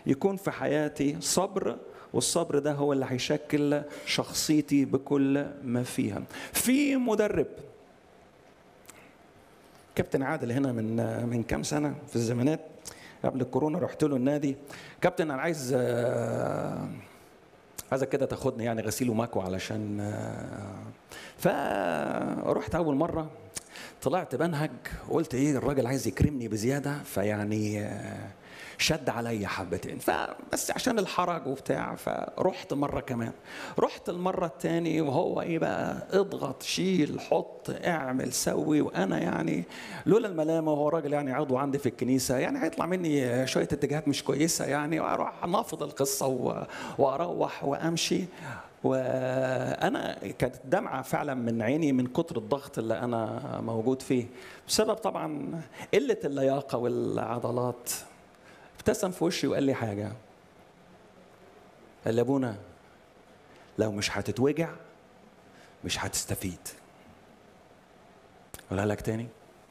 يكون في حياتي صبر والصبر ده هو اللي هيشكل شخصيتي بكل ما فيها في مدرب كابتن عادل هنا من من كام سنه في الزمانات قبل الكورونا رحت له النادي كابتن انا عايز عايزك كده تاخدني يعني غسيل ومكوى علشان فرحت اول مره طلعت بنهج وقلت ايه الراجل عايز يكرمني بزياده فيعني شد عليا حبتين فبس عشان الحرج وبتاع فرحت مرة كمان رحت المرة التاني وهو ايه بقى اضغط شيل حط اعمل سوي وانا يعني لولا الملامة وهو راجل يعني عضو عندي في الكنيسة يعني هيطلع مني شوية اتجاهات مش كويسة يعني واروح نافض القصة واروح وامشي وانا كانت دمعه فعلا من عيني من كتر الضغط اللي انا موجود فيه بسبب طبعا قله اللياقه والعضلات ابتسم في وشي وقال لي حاجه قال لي ابونا لو مش هتتوجع مش هتستفيد اقولها لك تاني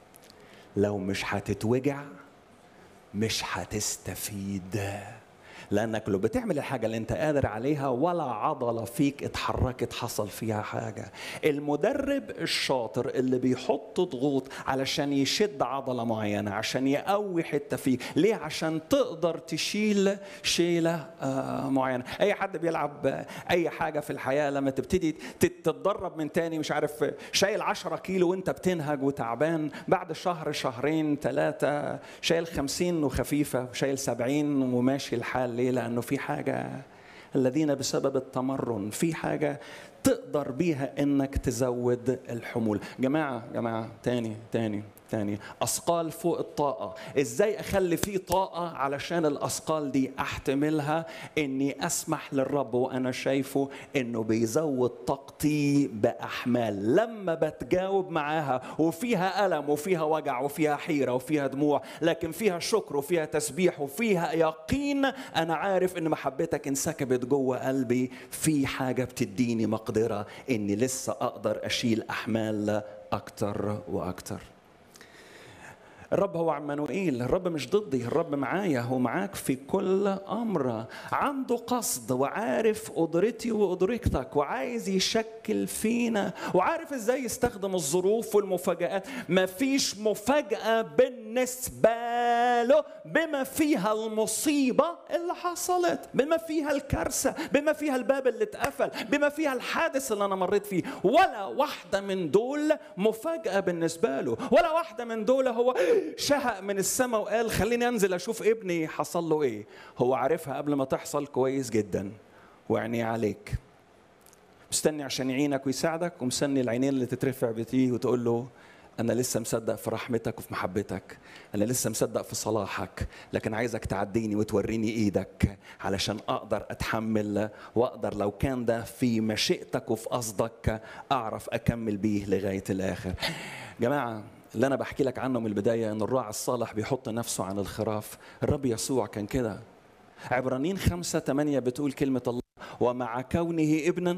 لو مش هتتوجع مش هتستفيد لانك لو بتعمل الحاجه اللي انت قادر عليها ولا عضله فيك اتحركت حصل فيها حاجه المدرب الشاطر اللي بيحط ضغوط علشان يشد عضله معينه عشان يقوي حته فيك ليه عشان تقدر تشيل شيله آه معينه اي حد بيلعب اي حاجه في الحياه لما تبتدي تتدرب من تاني مش عارف شايل 10 كيلو وانت بتنهج وتعبان بعد شهر شهرين ثلاثه شايل 50 وخفيفه وشايل 70 وماشي الحال ليه؟ لأنه في حاجة الذين بسبب التمرن في حاجة تقدر بيها انك تزود الحمول جماعة جماعة تاني تاني تاني أثقال فوق الطاقة إزاي أخلي في طاقة علشان الأثقال دي أحتملها إني أسمح للرب وأنا شايفه إنه بيزود طاقتي بأحمال لما بتجاوب معاها وفيها ألم وفيها وجع وفيها حيرة وفيها دموع لكن فيها شكر وفيها تسبيح وفيها يقين أنا عارف إن محبتك انسكبت جوه قلبي في حاجة بتديني مقدرة إني لسه أقدر أشيل أحمال أكتر وأكتر الرب هو عمانوئيل الرب مش ضدي الرب معايا هو معاك في كل امر عنده قصد وعارف قدرتي وقدرتك وعايز يشكل فينا وعارف ازاي يستخدم الظروف والمفاجآت مفيش مفاجأة بالنسبة له بما فيها المصيبة اللي حصلت بما فيها الكارثة بما فيها الباب اللي اتقفل بما فيها الحادث اللي انا مريت فيه ولا واحدة من دول مفاجأة بالنسبة له ولا واحدة من دول هو شهق من السماء وقال خليني انزل اشوف ابني حصل له ايه هو عارفها قبل ما تحصل كويس جدا وعينيه عليك مستني عشان يعينك ويساعدك ومستني العينين اللي تترفع بتيه وتقول له أنا لسه مصدق في رحمتك وفي محبتك أنا لسه مصدق في صلاحك لكن عايزك تعديني وتوريني إيدك علشان أقدر أتحمل وأقدر لو كان ده في مشيئتك وفي قصدك أعرف أكمل بيه لغاية الآخر جماعة اللي انا بحكي لك عنه من البدايه ان الراعي الصالح بيحط نفسه عن الخراف الرب يسوع كان كده عبرانيين خمسة ثمانية بتقول كلمة الله ومع كونه ابنا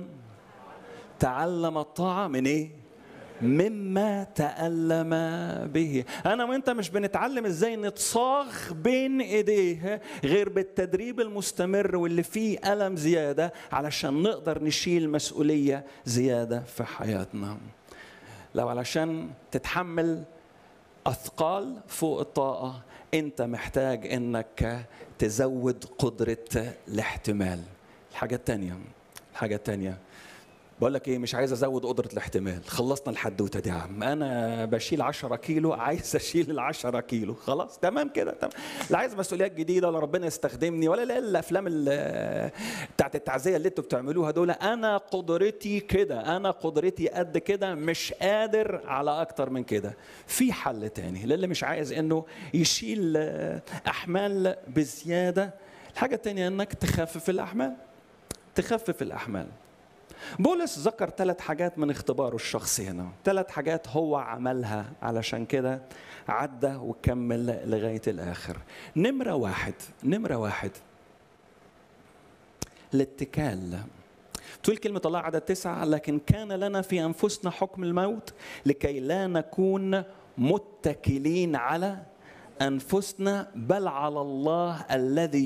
تعلم الطاعة من ايه؟ مما تألم به أنا وأنت مش بنتعلم إزاي نتصاغ بين إيديه غير بالتدريب المستمر واللي فيه ألم زيادة علشان نقدر نشيل مسؤولية زيادة في حياتنا لو علشان تتحمل اثقال فوق الطاقه انت محتاج انك تزود قدره الاحتمال الحاجه الثانيه الحاجه الثانيه بقول لك ايه مش عايز ازود قدره الاحتمال خلصنا الحدوته دي يا عم انا بشيل 10 كيلو عايز اشيل ال 10 كيلو خلاص تمام كده تمام لا عايز مسؤوليات جديده ولا ربنا يستخدمني ولا لا الافلام بتاعت التعزيه اللي انتوا بتعملوها دول انا قدرتي كده انا قدرتي قد كده مش قادر على اكتر من كده في حل تاني للي مش عايز انه يشيل احمال بزياده الحاجه التانيه انك تخفف الاحمال تخفف الاحمال بولس ذكر ثلاث حاجات من اختباره الشخصي هنا ثلاث حاجات هو عملها علشان كده عدى وكمل لغاية الآخر نمرة واحد نمرة واحد الاتكال تقول كلمة الله عدد تسعة لكن كان لنا في أنفسنا حكم الموت لكي لا نكون متكلين على أنفسنا بل على الله الذي